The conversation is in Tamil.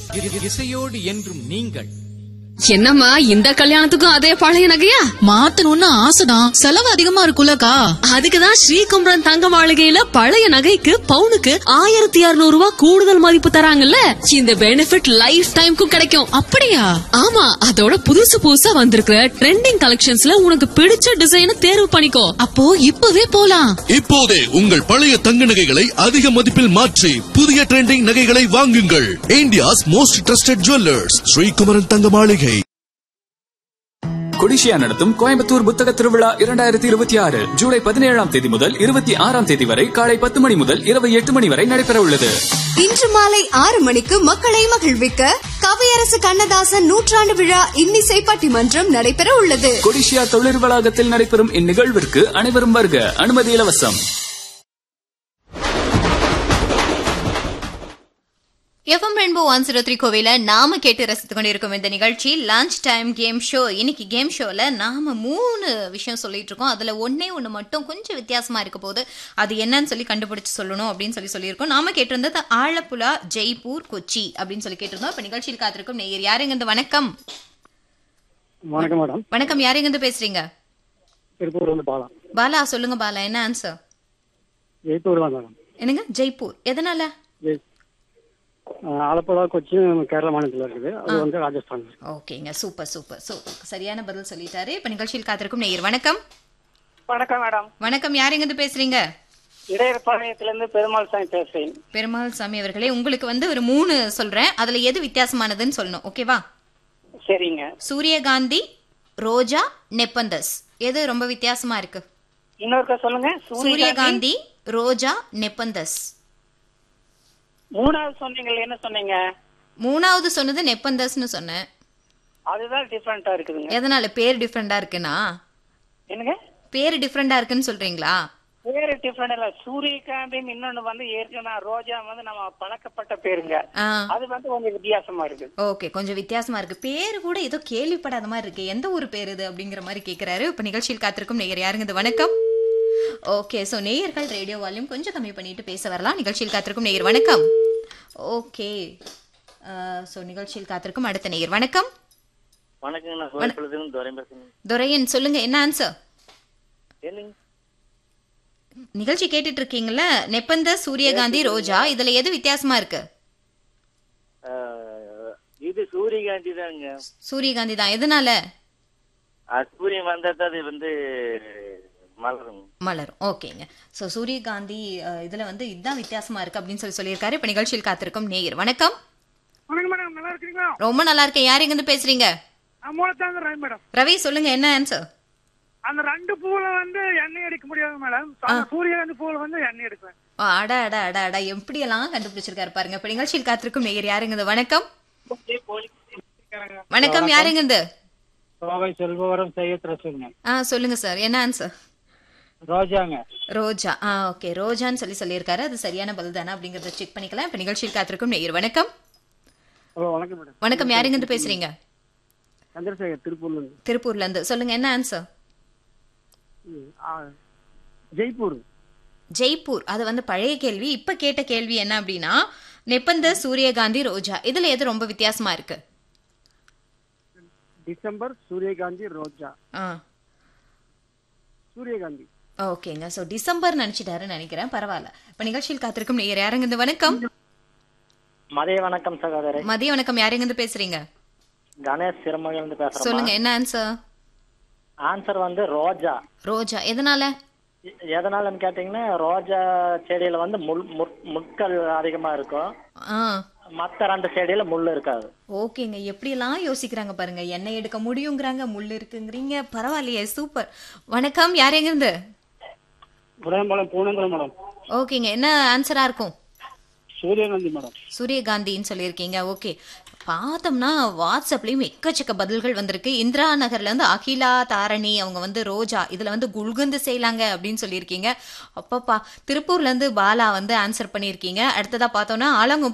இ- இசையோடு என்றும் நீங்கள் என்னம்மா இந்த கல்யாணத்துக்கும் அதே பழைய நகையா மாத்தணும்னு ஆசைதான் செலவு அதிகமா இருக்குல்லக்கா அதுக்குதான் ஸ்ரீகுமரன் தங்க மாளிகையில பழைய நகைக்கு பவுனுக்கு ஆயிரத்தி இருநூறு ரூபாய் கூடுதல் மதிப்பு தராங்கல்ல இந்த பெனிஃபிட் லைஃப் டைம்க்கும் கிடைக்கும் அப்படியா ஆமா அதோட புதுசு புதுசா வந்திருக்கிற ட்ரெண்டிங் கலெக்ஷன்ஸ்ல உனக்கு பிடிச்ச டிசைனை தேர்வு பண்ணிக்கோ அப்போ இப்பவே போலாம் இப்போதே உங்கள் பழைய தங்க நகைகளை அதிக மதிப்பில் மாற்றி புதிய ட்ரெண்டிங் நகைகளை வாங்குங்கள் India's most trusted jewellers Srikumaran Thanga Maligai CODISSIA நடத்தும் கோயம்புத்தூர் புத்தக திருவிழா இரண்டாயிரத்தி இருபத்தி ஆறு ஜூலை பதினேழாம் தேதி முதல் இருபத்தி ஆறாம் தேதி வரை காலை பத்து மணி முதல் இரவு எட்டு மணி வரை நடைபெற உள்ளது இன்று மாலை ஆறு மணிக்கு மக்களை மகிழ்விக்க கவியரசு கண்ணதாசன் நூற்றாண்டு விழா இன்னிசை பட்டிமன்றம் நடைபெற உள்ளது கொடிஷியா தொழில் வளாகத்தில் நடைபெறும் இந்நிகழ்விற்கு அனைவரும் வருக அனுமதி இலவசம் FM rainbow one zero three கோவில நாம கேட்டு ரசித்துக் கொண்டிருக்கும் இந்த நிகழ்ச்சி லஞ்ச் டைம் கேம் ஷோ இன்னைக்கு கேம் ஷோல நாம மூணு விஷயம் சொல்லிட்டு இருக்கோம் அதுல ஒன்னே ஒண்ணு மட்டும் கொஞ்சம் வித்தியாசமா இருக்க போது அது என்னன்னு சொல்லி கண்டுபிடிச்சு சொல்லணும் அப்படின்னு சொல்லி சொல்லியிருக்கோம் நாம கேட்டிருந்தது ஆலப்புழா ஜெய்ப்பூர் கொச்சி அப்படின்னு சொல்லி கேட்டிருந்தோம் இப்ப நிகழ்ச்சியில் காத்திருக்கும் நேயர் யாருங்க இந்த வணக்கம் வணக்கம் மேடம் வணக்கம் யாருங்க இருந்து பேசுறீங்க திருப்பூர் வந்து பாலா பாலா சொல்லுங்க பாலா என்ன ஆன்சர் ஜெய்ப்பூர் தான் மேடம் என்னங்க ஜெய்ப்பூர் எதனால ஜெய் ஆஹ் ஆலப்புழா கொச்சின் கேரள மாநிலத்தில் இருக்குது அது வந்து ராஜஸ்தான் ஓகேங்க சூப்பர் சூப்பர் சூ சரியான பதில் சொல்லிட்டாரு இப்ப நிகழ்ச்சியில் காத்திருக்கும் நேயர் வணக்கம் வணக்கம் மேடம் வணக்கம் யாருங்க இருந்து பேசுறீங்க இடையர்பாளையத்திலிருந்து பெருமாள் சாமி பேசுறேன் பெருமாள் சாமி அவர்களே உங்களுக்கு வந்து ஒரு மூணு சொல்றேன் அதுல எது வித்தியாசமானதுன்னு சொல்லணும் ஓகேவா சரிங்க சூரியகாந்தி ரோஜா நெப்பந்தஸ் எது ரொம்ப வித்தியாசமா இருக்கு இன்னொருக்க சொல்லுங்க சூரியகாந்தி ரோஜா நெப்பந்தஸ் மூணாவது சொன்னீங்க என்ன சொன்னீங்க மூணாவது சொன்னது நெப்பந்தஸ்னு சொன்னேன் அதுதான் டிஃபரெண்டா இருக்குதுங்க எதனால பேர் டிஃப்ரெண்டா இருக்குன்னா என்னங்க பேர் டிஃப்ரெண்டா இருக்குன்னு சொல்றீங்களா பேரு டிஃபரெண்ட் இல்ல சூரியகாந்தின்னு இன்னொன்னு வந்து ஏற்கனவே ரோஜா வந்து நம்ம பழக்கப்பட்ட பேருங்க ஆ அது வந்து கொஞ்சம் வித்தியாசமா இருக்கு ஓகே கொஞ்சம் வித்தியாசமா இருக்கு பேரு கூட ஏதோ கேள்விப்படாத மாதிரி இருக்கு எந்த ஊர் பேர் இது அப்படிங்கிற மாதிரி கேக்குறாரு இப்ப நிகழ்ச்சியில் காத்திருக்கும் நேயர் யாருங்க இது வணக்கம் ஓகே சோ நேயர்கள் ரேடியோ வால்யூம் கொஞ்சம் கம்மி பண்ணிட்டு பேச வரலாம் நிகழ்ச்சியில் காத்திருக்கும் நேயர் வணக்கம் ஓகே சோ நிகழ்ச்சியில் காத்திருக்கும் அடுத்த நேயர் வணக்கம் வணக்கங்க நான் கோயம்புத்தூர்லேருந்து துரை பேசுறேன் துரையன் சொல்லுங்க என்ன ஆன்சர் என்னங்க நிகழ்ச்சி கேட்டுட்டு இருக்கீங்கல்ல நெப்பந்த சூரியகாந்தி ரோஜா இதுல எது வித்தியாசமா இருக்கு இது சூரியகாந்தி தாங்க சூரியகாந்தி தான் எதனால சூரியன் வந்தா அது வந்து மலரும் மலரும் ஓகேங்க ஸோ சூரியகாந்தி அஹ், இதுல வந்து இதுதான் வித்தியாசமா இருக்கு அப்படின்னு சொல்லி சொல்லியிருக்காரு இப்ப நிகழ்ச்சியில் காத்திருக்கும் நேயர் வணக்கம் வணக்கம் மேடம் நல்லா இருக்கீங்களா ரொம்ப நல்லா இருக்கேன் யார் எங்க இருந்து பேசுறீங்க மூலத்தாங்க ராய் மேடம் ரவி சொல்லுங்க என்ன ஆன்சர் அந்த ரெண்டு பூல வந்து எண்ணெய் எடுக்க முடியாது மேடம் அந்த சூரியகாந்தி பூல வந்து எண்ணெய் எடுக்குவேன் அட அட அட அட எப்படியெல்லாம் கண்டுபிடிச்சிருக்காரு பாருங்க இப்ப நிகழ்ச்சியில் காத்திருக்கும் நேயர் யாருங்க இது வணக்கம் வணக்கம் யாருங்க இது கோவை செல்வவரம் செய்யத் ரசூலுங்க ஆ சொல்லுங்க சார் என்ன ஆன்சர் ரோஜாங்க ரோஜா ஆ ஓகே ரோஜான்னு சொல்லி சொல்லியிருக்காரு அது சரியான பதில் தானே அப்படிங்கறத செக் பண்ணிக்கலாம் இப்ப நிகழ்ச்சியில் காத்திருக்கும் நேயர் வணக்கம் ஹலோ வணக்கம் மேடம் வணக்கம் யாருங்க இருந்து பேசுறீங்க சந்திரசேகர் திருப்பூர்ல இருந்து திருப்பூர்ல இருந்து சொல்லுங்க என்ன ஆன்சர் ம், ஆ, ஜெய்ப்பூர் ஜெய்ப்பூர் அது வந்து பழைய கேள்வி இப்ப கேட்ட கேள்வி என்ன அப்படின்னா நெப்பந்த சூரியகாந்தி ரோஜா இதுல எது ரொம்ப வித்தியாசமா இருக்கு டிசம்பர் சூரியகாந்தி ரோஜா ஆ சூரியகாந்தி ஓகேங்க சோ டிசம்பர் நினைச்சிட்டாருன்னு நினைக்கிறேன் பரவாயில்ல இப்ப நிகழ்ச்சியில் காத்திருக்கும் நேயர் யாருங்க இந்த வணக்கம் மதிய வணக்கம் சகோதரி மதிய வணக்கம் யாருங்க இருந்து பேசுறீங்க கணேஷ் சிறுமகிழ்ந்து பேசுறேன் சொல்லுங்க என்ன ஆன்சர் ஆன்சர் வந்து ரோஜா ரோஜா எதனால எ- எதனாலன்னு கேட்டீங்கன்னா ரோஜா செடியில வந்து முள் முட்- முட்கள் அதிகமா இருக்கும் ஆ மத்த ரெண்டு செடியில முள் இருக்காது ஓகேங்க எப்படியெல்லாம் யோசிக்கிறாங்க பாருங்க எண்ணெய் எடுக்க முடியுங்கிறாங்க முள் இருக்குங்கிறீங்க பரவாயில்லையே சூப்பர் வணக்கம் யாருங்க இருந்து புதயம்பாளையம் பூனங்குளம் மேடம் ஓகேங்க என்ன ஆன்சரா இருக்கும் சூரியகாந்தி மேடம் சூரியகாந்தின்னு சொல்லியிருக்கீங்க ஓகே பார்த்தோம்னா வாட்ஸ்அப்லயும் எக்கச்சக்க பதில்கள் வந்திருக்கு இந்திரா நகர்ல இருந்து அகிலா தாரணி அவங்க வந்து ரோஜா இதுல வந்து குல்கந்து செய்யலாங்க அப்படின்னு சொல்லியிருக்கீங்க அப்பப்பா திருப்பூர்ல இருந்து பாலா வந்து ஆன்சர் பண்ணியிருக்கீங்க அடுத்ததா பார்த்தோம்னா ஆலங்கு